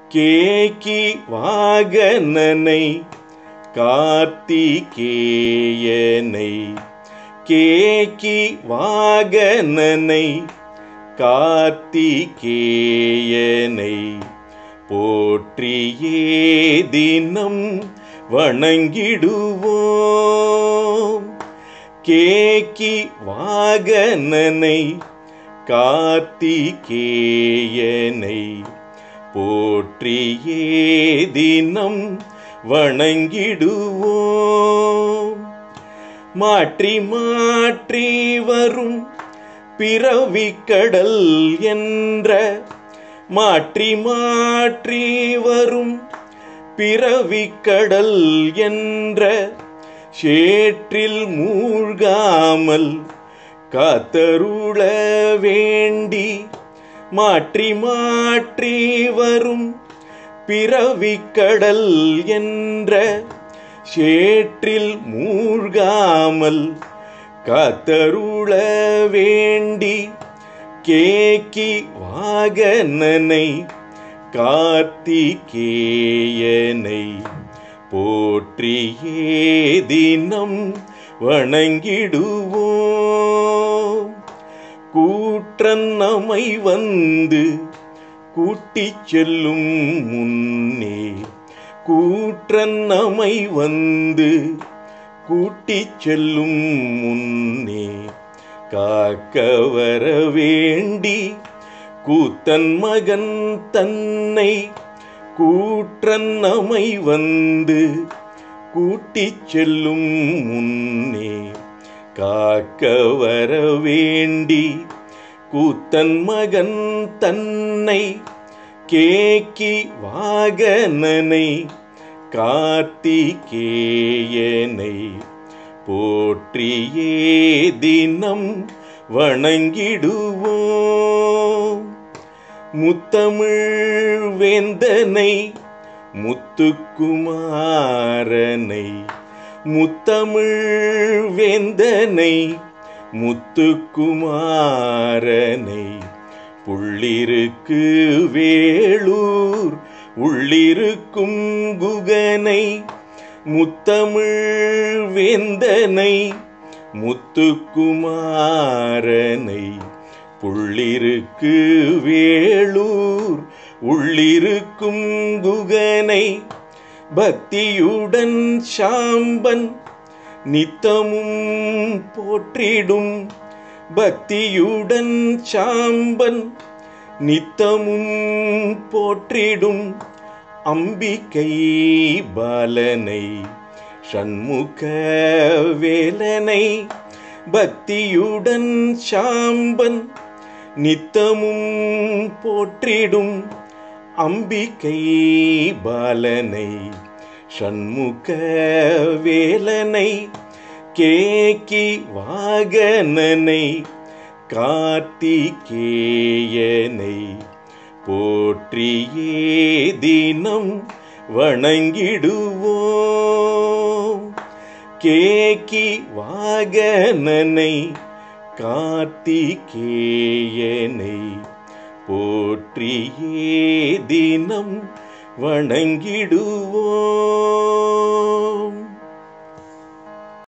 கேக்கி வாகனனை கார்த்திகேயனை கேக்கி வாகனனை கார்த்திகேயனை போற்றியே தினம் வணங்கிடுவோம் கேக்கி வாகனனை கார்த்திகேயனை போற்றியே தினம் வணங்கிடுவோம் மாற்றி மாற்றி வரும் பிறவிக்கடல் என்ற மாற்றி மாற்றி வரும் பிறவிக்கடல் என்ற சேற்றில் மூழ்காமல் காத்தருள வேண்டி மாற்றி மாற்றி வரும் பிறவிக்கடல் என்ற சேற்றில் மூழ்காமல் காத்தருள வேண்டி கேக்கி வாகனனை கார்த்திகேயனை போற்றியே தினம் வணங்கிடுவோம் கூற்றன் நம்மை வந்து கூட்டிச் செல்லும் முன்னே கூற்றன் நம்மை வந்து கூட்டிச் செல்லும் முன்னே காக்க வர வேண்டி கூத்தன் மகன் தன்னை கூற்றன் நம்மை வந்து கூட்டிச் செல்லும் முன்னே காக்க வர வேண்டி கூத்தன் மகன் தன்னை கேக்கி வாகனனை கார்த்திகேயனை போற்றியே தினம் வணங்கிடுவோம் முத்தமிழ் வேந்தனை முத்துக்குமாரனை முத்தமிழ் வேந்தனை முத்துக்குமாரனை புள்ளிருக்கு வேளூர் உள்ளிருக்கும் குகனை முத்தமிழ் வேந்தனை முத்துக்குமாரனை புள்ளிருக்கு வேளூர் உள்ளிருக்கும் குகனை பக்தியுடன் சாம்பன் நித்தமும் போற்றிடும் பக்தியுடன் சாம்பன் நித்தமும் போற்றிடும் அம்பிகை பாலனை சண்முக வேலனை பக்தியுடன் சாம்பன் நித்தமும் போற்றிடும் அம்பிகை பாலனை சண்முக வேலனை கேக்கி வாகனனை கார்த்திகேயனை போற்றியே தினம் வணங்கிடுவோம் கேக்கி வாகனனை கார்த்திகேயனை போற்றியே தினம் வணங்கிடுவோம்